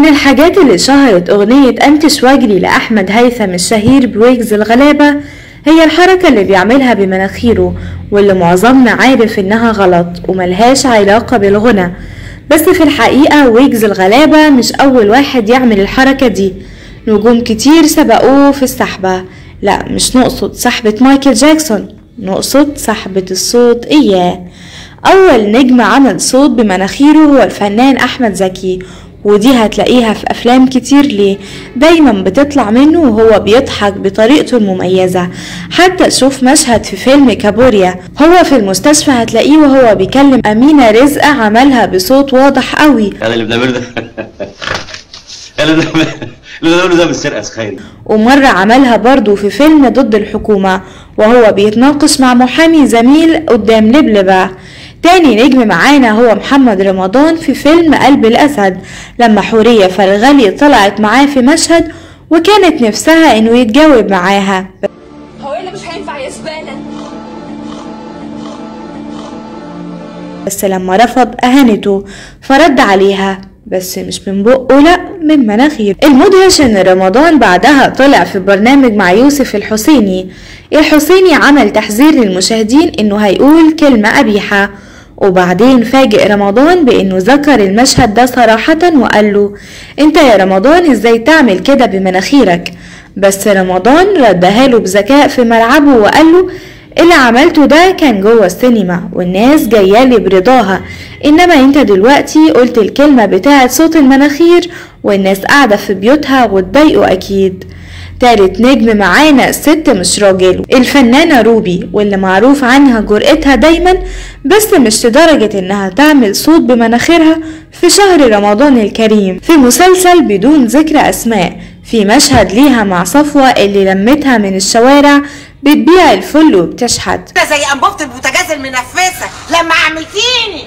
من الحاجات اللي شهرت أغنية أنتش واجري لأحمد هيثم الشهير بويجز الغلابة هي الحركة اللي بيعملها بمناخيره واللي معظمنا عارف إنها غلط وملهاش علاقة بالغنى بس في الحقيقة ويجز الغلابة مش أول واحد يعمل الحركة دي نجوم كتير سبقوه في السحبة لا مش نقصد سحبة مايكل جاكسون نقصد سحبة الصوت إياه أول نجم عمل صوت بمناخيره هو الفنان أحمد زكي ودي هتلاقيها في أفلام كتير ليه دايما بتطلع منه وهو بيضحك بطريقته المميزة حتى شوف مشهد في فيلم كابوريا هو في المستشفى هتلاقيه وهو بيكلم أمينة رزق عملها بصوت واضح قوي انا اللي بنعمله ده انا اللي بنعمله- اللي بنعمله ده بالسرقه خيري ومرة عملها برضو في فيلم ضد الحكومة وهو بيتناقش مع محامي زميل قدام لبلبة تاني نجم معانا هو محمد رمضان في فيلم قلب الأسد لما حورية فرغلي طلعت معاه في مشهد وكانت نفسها انه يتجاوب معاها هو ايه اللي مش هينفع يا زباله بس لما رفض أهانته فرد عليها بس مش من بقه لا من مناخيره المدهش ان رمضان بعدها طلع في برنامج مع يوسف الحسيني الحسيني عمل تحذير للمشاهدين انه هيقول كلمة قبيحة وبعدين فاجئ رمضان بانه ذكر المشهد ده صراحة وقال له انت يا رمضان ازاي تعمل كده بمناخيرك بس رمضان ردها له بذكاء في ملعبه وقال له اللي عملته ده كان جوه السينما والناس جايه لي برضاها انما انت دلوقتي قلت الكلمه بتاعه صوت المناخير والناس قاعده في بيوتها واتضايقوا اكيد تالت نجم معانا ست مش راجل الفنانة روبي واللي معروف عنها جرأتها دايما بس مش لدرجة انها تعمل صوت بمناخيرها في شهر رمضان الكريم في مسلسل بدون ذكر اسماء في مشهد ليها مع صفوة اللي لمتها من الشوارع بتبيع الفل وبتشحت كده زي انبوبه البوتاجاز المنفسه لما عملتيني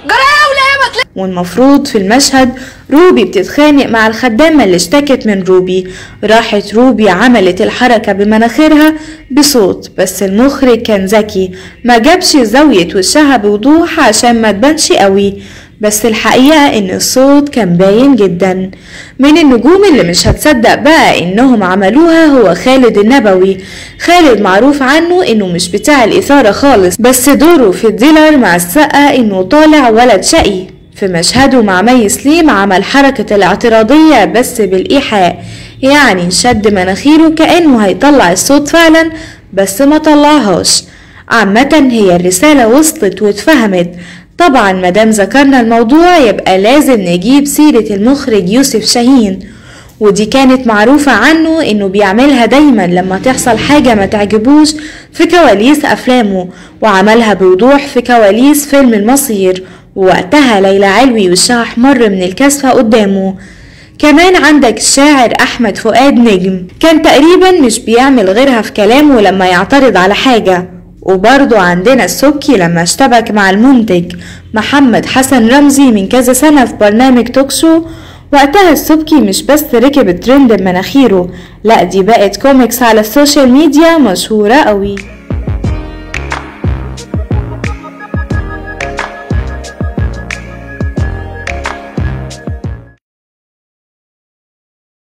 والمفروض في المشهد روبي بتتخانق مع الخدامة اللي اشتكت من روبي راحت روبي عملت الحركة بمناخيرها بصوت بس المخرج كان ذكي ما جابش زاوية وشها بوضوح عشان ما تبانش قوي بس الحقيقة ان الصوت كان باين جدا من النجوم اللي مش هتصدق بقى انهم عملوها هو خالد النبوي خالد معروف عنه انه مش بتاع الاثارة خالص بس دوره في الديلر مع السقا انه طالع ولد شقي في مشهده مع مي سليم عمل حركة الاعتراضية بس بالإيحاء يعني شد مناخيره كأنه هيطلع الصوت فعلا بس ما طلعهاش عامة هي الرسالة وصلت واتفهمت طبعا مادام ذكرنا الموضوع يبقى لازم نجيب سيرة المخرج يوسف شاهين ودي كانت معروفة عنه انه بيعملها دايما لما تحصل حاجة ما تعجبوش في كواليس افلامه وعملها بوضوح في كواليس فيلم المصير ووقتها ليلى علوي وشها احمر من الكسفة قدامه كمان عندك الشاعر أحمد فؤاد نجم كان تقريبا مش بيعمل غيرها في كلامه لما يعترض على حاجة وبرضه عندنا السبكي لما اشتبك مع المنتج محمد حسن رمزي من كذا سنة في برنامج توك شو وقتها السبكي مش بس ركب الترند بمناخيره لا دي بقت كوميكس على السوشيال ميديا مشهورة قوي